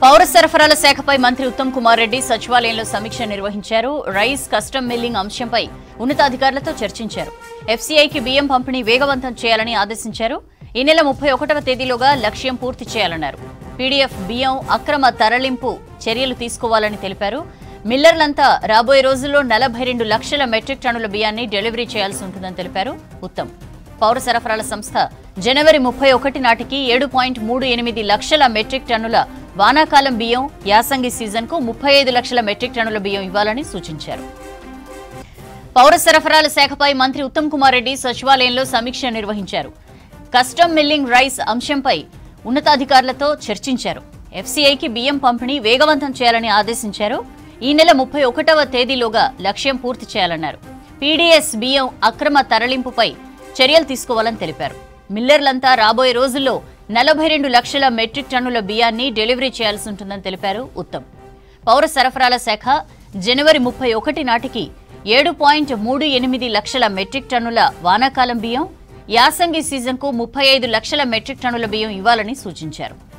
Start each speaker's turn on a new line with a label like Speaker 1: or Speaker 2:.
Speaker 1: పౌర సరఫరాల శాఖపై మంత్రి ఉత్తమ్ కుమార్ రెడ్డి సచివాలయంలో సమీక్ష నిర్వహించారు రైస్ కస్టమ్ మిల్లింగ్ అంశంపై ఉన్నతాధికారులతో చర్చించారు ఎఫ్సీఐకి బియ్యం పంపిణీ వేగవంతం చేయాలని ఆదేశించారు ఈ నెల ముప్పై ఒకటవ తేదీలోగా లక్ష్యం పూర్తి చేయాలన్నారు పీడీఎఫ్ బియ్యం అక్రమ తరలింపు చర్యలు తీసుకోవాలని తెలిపారు మిల్లర్లంతా రాబోయే రోజుల్లో నలభై రెండు లక్షల మెట్రిక్ టన్నుల బియ్యాన్ని డెలివరీ చేయాల్సి ఉంటుందని తెలిపారు ఉత్తమ్ పౌర సరఫరాల సంస్థ జనవరి ముప్పై ఒకటి నాటికి ఏడు పాయింట్ మూడు ఎనిమిది లక్షల మెట్రిక్ టన్నుల వానాకాలం బియ్యం యాసంగి సీజన్కు ముప్పై ఐదు లక్షల మెట్రిక్ టన్నుల బియ్యం ఇవ్వాలని సూచించారు పౌర సరఫరాల శాఖపై మంత్రి ఉత్తమ్ కుమార్ రెడ్డి సచివాలయంలో సమీక్ష నిర్వహించారు కస్టమ్ మిల్లింగ్ రైస్ అంశంపై ఉన్నతాధికారులతో చర్చించారు ఎఫ్సీఐకి బియ్యం పంపిణీ వేగవంతం చేయాలని ఆదేశించారు ఈ నెల ముప్పై ఒకటవ తేదీలోగా లక్ష్యం పూర్తి చేయాలన్నారు పీడీఎస్ బియ్యం అక్రమ తరలింపుపై చర్యలు తీసుకోవాలని తెలిపారు మిల్లర్లంతా రాబోయే రోజుల్లో నలభై రెండు లక్షల మెట్రిక్ టన్నుల బియ్యాన్ని డెలివరీ చేయాల్సి ఉంటుందని తెలిపారు ఉత్తమ్ పౌర సరఫరాల శాఖ జనవరి ముప్పై ఒకటి నాటికి ఏడు పాయింట్ మూడు ఎనిమిది లక్షల మెట్రిక్ టన్నుల వానాకాలం బియ్యం యాసంగి సీజన్కు ముప్పై ఐదు లక్షల మెట్రిక్ టన్నుల బియ్యం ఇవ్వాలని సూచించారు